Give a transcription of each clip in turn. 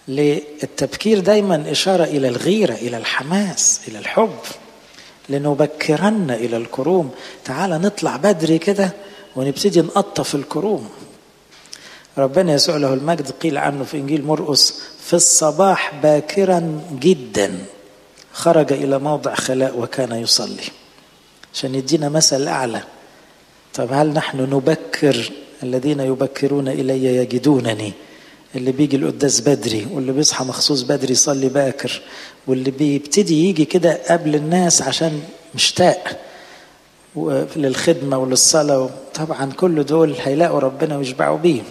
للتبكير دايما إشارة إلى الغيرة إلى الحماس إلى الحب لنبكرن إلى الكروم تعال نطلع بدري كده ونبتدي نقطف الكروم ربنا يسوع له المجد قيل عنه في إنجيل مرقس في الصباح باكرا جدا خرج إلى موضع خلاء وكان يصلي عشان يدينا مثل أعلى طب هل نحن نبكر الذين يبكرون إلي يجدونني اللي بيجي القداس بدري واللي بيصحى مخصوص بدري يصلي باكر واللي بيبتدي يجي كده قبل الناس عشان مشتاق للخدمة وللصلاة طبعا كل دول هيلاقوا ربنا ويشبعوا بيه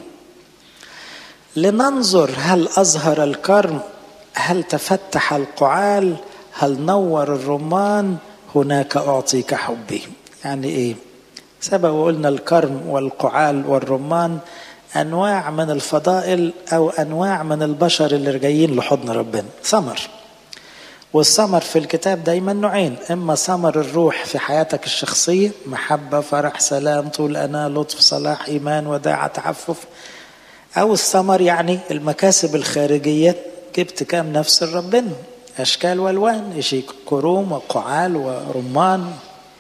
لننظر هل أظهر الكرم هل تفتح القعال هل نور الرمان هناك أعطيك حبي يعني إيه سبق وقلنا الكرم والقعال والرمان أنواع من الفضائل أو أنواع من البشر اللي جايين لحضن ربنا ثمر والثمر في الكتاب دايما نوعين إما ثمر الروح في حياتك الشخصية محبة فرح سلام طول أنا لطف صلاح إيمان وداعة تعفف أو الثمر يعني المكاسب الخارجية جبت كام نفس ربنا أشكال وألوان إشي كروم وقعال ورمان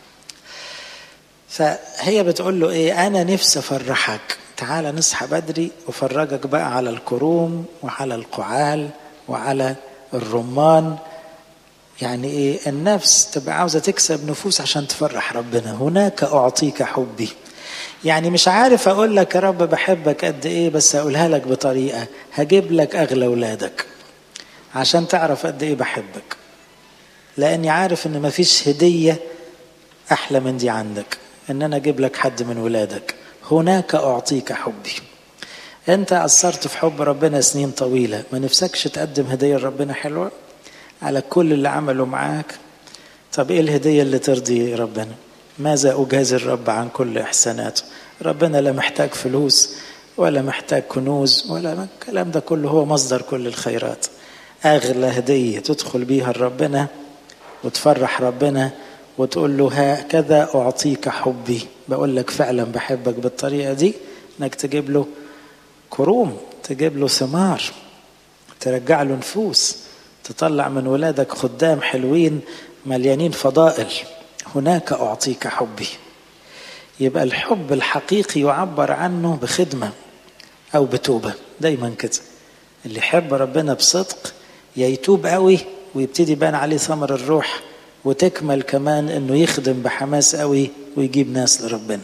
فهي بتقول له إيه أنا نفسي أفرحك تعال نصحى بدري وفرجك بقى على الكروم وعلى القعال وعلى الرمان يعني ايه النفس تبقى عاوزه تكسب نفوس عشان تفرح ربنا هناك اعطيك حبي يعني مش عارف اقول لك يا رب بحبك قد ايه بس هقولها لك بطريقه هجيب لك اغلى اولادك عشان تعرف قد ايه بحبك لاني عارف ان مفيش هديه احلى من دي عندك ان انا اجيب لك حد من ولادك هناك اعطيك حبي انت اثرت في حب ربنا سنين طويله ما نفسكش تقدم هديه لربنا حلوه على كل اللي عمله معاك طب ايه الهديه اللي ترضي ربنا ماذا اجازي الرب عن كل احساناته ربنا لا محتاج فلوس ولا محتاج كنوز ولا الكلام ده كله هو مصدر كل الخيرات اغلى هديه تدخل بيها لربنا وتفرح ربنا وتقول له هكذا اعطيك حبي بقول لك فعلا بحبك بالطريقه دي انك تجيب له كروم تجيب له ثمار ترجع له نفوس تطلع من ولادك خدام حلوين مليانين فضائل هناك اعطيك حبي يبقى الحب الحقيقي يعبر عنه بخدمه او بتوبه دايما كده اللي يحب ربنا بصدق يا يتوب قوي ويبتدي يبان عليه ثمر الروح وتكمل كمان انه يخدم بحماس قوي ويجيب ناس لربنا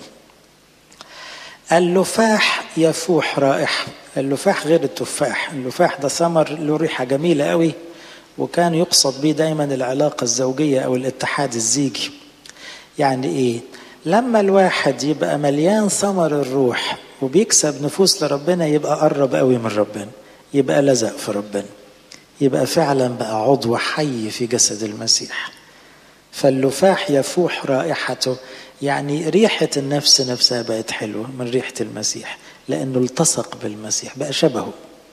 اللفاح يفوح رائحة اللفاح غير التفاح اللفاح ده ثمر له ريحة جميلة قوي وكان يقصد به دايما العلاقة الزوجية أو الاتحاد الزيجي يعني إيه لما الواحد يبقى مليان ثمر الروح وبيكسب نفوس لربنا يبقى قرب قوي من ربنا يبقى لزق في ربنا يبقى فعلا بقى عضو حي في جسد المسيح فاللفاح يفوح رائحته يعني ريحة النفس نفسها بقت حلوة من ريحة المسيح لأنه التصق بالمسيح بقى شبهه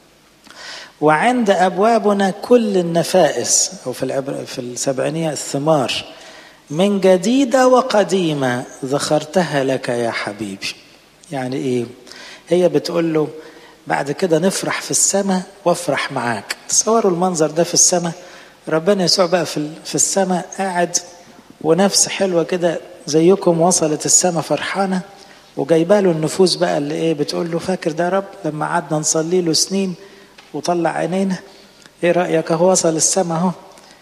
وعند أبوابنا كل النفائس أو في العبر في السبعينية الثمار من جديدة وقديمة ذخرتها لك يا حبيبي يعني إيه هي بتقول له بعد كده نفرح في السماء وافرح معاك تصوروا المنظر ده في السماء ربنا يسوع بقى في في السماء قاعد ونفس حلوه كده زيكم وصلت السماء فرحانه وجايبه له النفوس بقى اللي ايه بتقول له فاكر ده رب لما قعدنا نصلي له سنين وطلع عينينا ايه رايك اهو وصل السماء اهو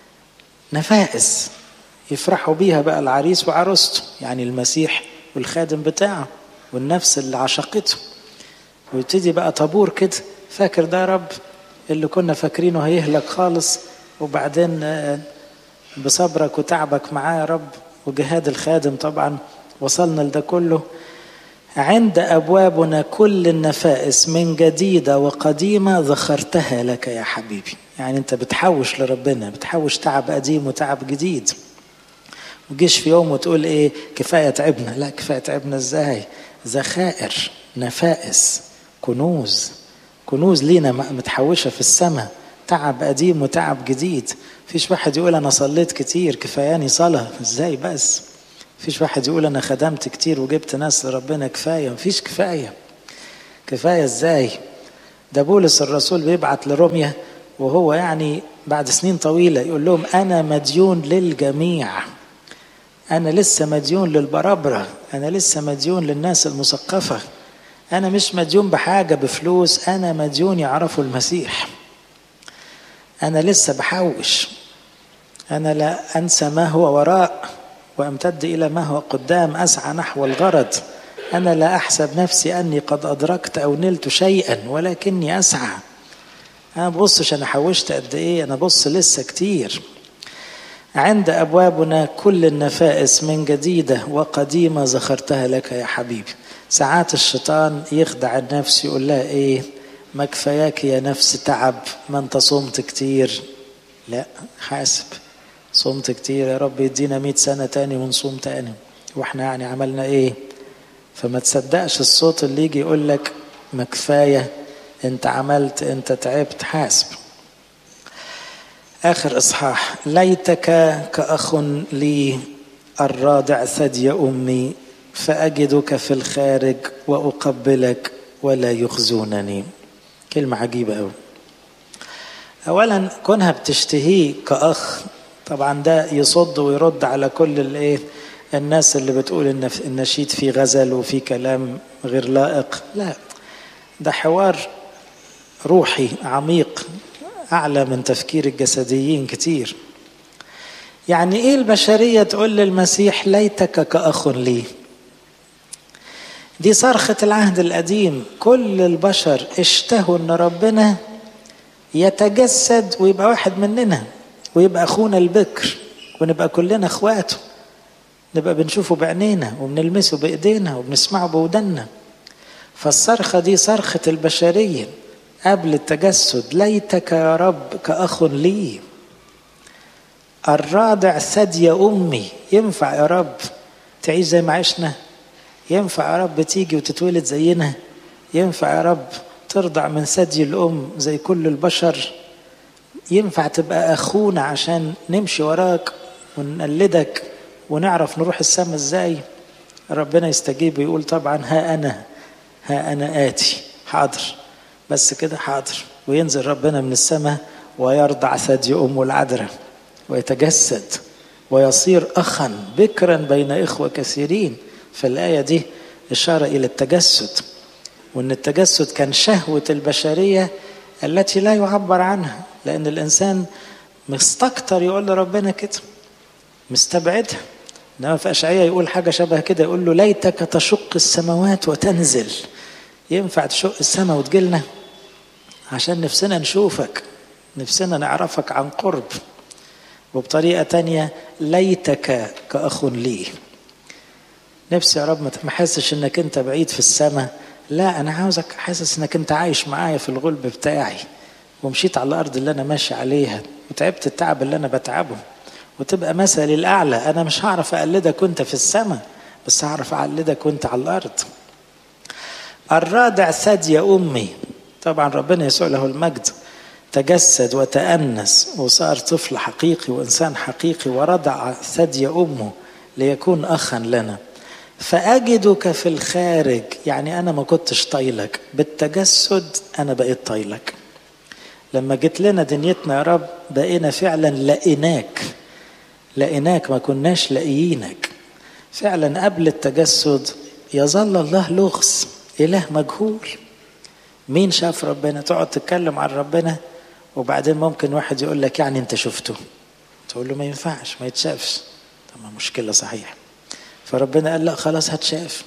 نفائس يفرحوا بيها بقى العريس وعروسته يعني المسيح والخادم بتاعه والنفس اللي عشقته ويبتدي بقى طابور كده فاكر ده رب اللي كنا فاكرينه هيهلك خالص وبعدين بصبرك وتعبك معاه يا رب وجهاد الخادم طبعا وصلنا لده كله عند أبوابنا كل النفائس من جديدة وقديمة ذخرتها لك يا حبيبي يعني أنت بتحوش لربنا بتحوش تعب قديم وتعب جديد وجيش في يوم وتقول إيه كفاية تعبنا لا كفاية تعبنا إزاي ذخائر نفائس كنوز كنوز لينا متحوشة في السماء تعب قديم وتعب جديد فيش واحد يقول أنا صليت كتير كفاياني صلاة إزاي بس فيش واحد يقول أنا خدمت كتير وجبت ناس لربنا كفاية مفيش كفاية كفاية إزاي ده بولس الرسول بيبعت لروميا وهو يعني بعد سنين طويلة يقول لهم أنا مديون للجميع أنا لسه مديون للبرابرة أنا لسه مديون للناس المثقفة أنا مش مديون بحاجة بفلوس أنا مديون يعرفوا المسيح أنا لسه بحوش أنا لا أنسى ما هو وراء وأمتد إلى ما هو قدام أسعى نحو الغرض أنا لا أحسب نفسي أني قد أدركت أو نلت شيئا ولكني أسعى أنا ببصش أنا حوشت قد إيه أنا بص لسه كتير عند أبوابنا كل النفائس من جديدة وقديمة ذكرتها لك يا حبيبي ساعات الشيطان يخدع النفس يقول لها إيه ما كفاياك يا نفس تعب ما أنت صمت كتير لا حاسب صمت كتير يا رب يدينا مئة سنة تاني ونصوم تاني واحنا يعني عملنا ايه فما تصدقش الصوت اللي يجي يقول لك ما كفاية انت عملت انت تعبت حاسب آخر إصحاح ليتك كأخ لي الرادع ثدي أمي فأجدك في الخارج وأقبلك ولا يخزونني كلمة عجيبة أوي أولا كونها بتشتهيه كأخ طبعا ده يصد ويرد على كل الايه الناس اللي بتقول ان النشيد فيه غزل وفيه كلام غير لائق لا ده حوار روحي عميق اعلى من تفكير الجسديين كتير يعني ايه البشريه تقول للمسيح ليتك كاخ لي دي صرخه العهد القديم كل البشر اشتهوا ان ربنا يتجسد ويبقى واحد مننا ويبقى اخونا البكر ونبقى كلنا اخواته نبقى بنشوفه بعينينا وبنلمسه بايدينا وبنسمعه بودنا فالصرخه دي صرخه البشريه قبل التجسد ليتك يا رب كاخ لي الرادع ثدي امي ينفع يا رب تعيش زي ما عشنا ينفع يا رب تيجي وتتولد زينا ينفع يا رب ترضع من ثدي الام زي كل البشر ينفع تبقى اخونا عشان نمشي وراك ونقلدك ونعرف نروح السما ازاي ربنا يستجيب ويقول طبعا ها انا ها انا اتي حاضر بس كده حاضر وينزل ربنا من السماء ويرضع ثدي امه العذراء ويتجسد ويصير اخا بكرا بين اخوه كثيرين فالايه دي اشاره الى التجسد وان التجسد كان شهوه البشريه التي لا يعبر عنها لأن الإنسان مستكتر يقول لربنا كده مستبعدها إنما في أشعية يقول حاجة شبه كده يقول له ليتك تشق السماوات وتنزل ينفع تشق السماء وتجيلنا عشان نفسنا نشوفك نفسنا نعرفك عن قرب وبطريقة تانية ليتك كأخ لي نفسي يا رب ما احسش انك انت بعيد في السماء لا انا عاوزك حاسس انك انت عايش معايا في الغلب بتاعي ومشيت على الارض اللي انا ماشي عليها وتعبت التعب اللي انا بتعبه وتبقى مثلي الاعلى انا مش هعرف اقلدك وانت في السماء بس هعرف اقلدك وانت على الارض الرادع ثدي امي طبعا ربنا يسوع له المجد تجسد وتأنس وصار طفل حقيقي وإنسان حقيقي ورضع ثدي أمه ليكون أخا لنا فأجدك في الخارج يعني أنا ما كنتش طايلك بالتجسد أنا بقيت طايلك لما جيت لنا دنيتنا يا رب بقينا فعلا لقيناك لقيناك ما كناش لاقيينك فعلا قبل التجسد يظل الله لغز إله مجهول مين شاف ربنا تقعد تتكلم عن ربنا وبعدين ممكن واحد يقول لك يعني انت شفته تقول له ما ينفعش ما يتشافش طب ما مشكلة صحيح فربنا قال لا خلاص هتشاف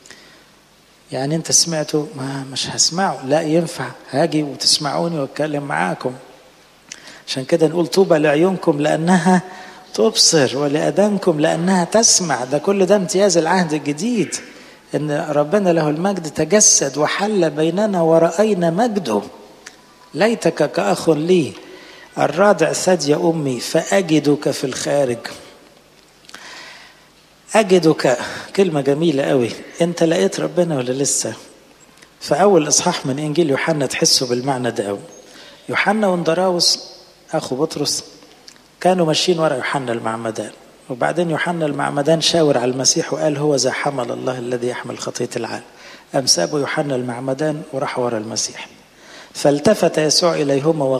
يعني انت سمعته ما مش هسمعه لا ينفع هاجي وتسمعوني واتكلم معاكم عشان كده نقول طوبى لعيونكم لانها تبصر ولاذانكم لانها تسمع ده كل ده امتياز العهد الجديد ان ربنا له المجد تجسد وحل بيننا ورأينا مجده ليتك كأخ لي الرادع ثدي أمي فأجدك في الخارج أجدك كلمة جميلة قوي أنت لقيت ربنا ولا لسه في أول إصحاح من إنجيل يوحنا تحسوا بالمعنى ده قوي يوحنا وندراوس أخو بطرس كانوا ماشيين ورا يوحنا المعمدان وبعدين يوحنا المعمدان شاور على المسيح وقال هو ذا حمل الله الذي يحمل خطية العالم أم سابوا يوحنا المعمدان وراح ورا المسيح فالتفت يسوع إليهما